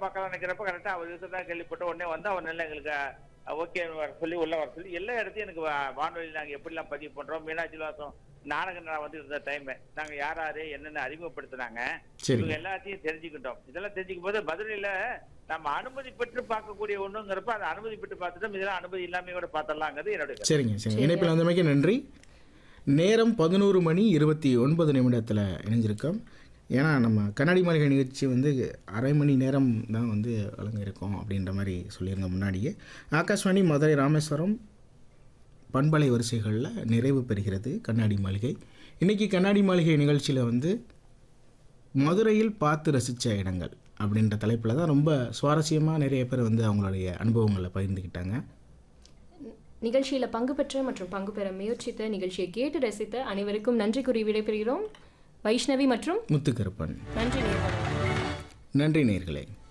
பார்க்கலாம் நினைக்கிறப்ப கரெக்டா அவர் இருக்கிறதா கேள்விப்பட்ட உடனே வந்து அவர் நல்ல எங்களுக்கு ஓகே வர சொல்லி உள்ள வர சொல்லி எல்லா இடத்தையும் எனக்கு வா- வானொலி நாங்க எப்படிலாம் பதிவு பண்றோம் மீனாட்சி வாசம் நாடக நான் வந்து இருந்த டைம் நாங்க யார் யாரு என்னென்ன அறிமுகப்படுத்தினாங்க சரிங்க இவங்க எல்லாத்தையும் தெரிஞ்சுக்கிட்டோம் இதெல்லாம் தெரிஞ்சுக்கும் போது மதுரையில நம்ம அனுமதி பெற்று பார்க்கக்கூடிய ஒண்ணுங்கிறப்ப அந்த அனுமதி பெற்று பார்த்துட்டோம் இதெல்லாம் அனுமதி இல்லாம கூட பார்த்துடலாங்கிறது என்னுடைய கருத்து. சரிங்க சரிங்க இணைப்பில் வந்தமைக்கு நன்றி நேரம் பதினோரு மணி இருபத்தி ஒன்பது நிமிடத்தில் இணைஞ்சிருக்கோம் ஏன்னா நம்ம கண்ணாடி மாளிகை நிகழ்ச்சி வந்து அரை மணி நேரம் தான் வந்து வழங்க இருக்கோம் அப்படின்ற மாதிரி சொல்லியிருந்தோம் முன்னாடியே ஆகாஷ்வாணி மதுரை ராமேஸ்வரம் பண்பலை வரிசைகளில் நிறைவு பெறுகிறது கண்ணாடி மாளிகை இன்றைக்கி கண்ணாடி மாளிகை நிகழ்ச்சியில் வந்து மதுரையில் பார்த்து ரசித்த இடங்கள் அப்படின்ற தலைப்பில் தான் ரொம்ப சுவாரஸ்யமாக நிறைய பேர் வந்து அவங்களுடைய அனுபவங்களை பகிர்ந்துக்கிட்டாங்க நிகழ்ச்சியில பங்கு பெற்ற மற்றும் பங்கு பெற முயற்சித்த நிகழ்ச்சியை கேட்டு ரசித்த அனைவருக்கும் நன்றி கூறி விடைபெறுகிறோம் வைஷ்ணவி மற்றும் முத்துக்கருப்பன் நன்றி நேர்களை நன்றி நேர்களே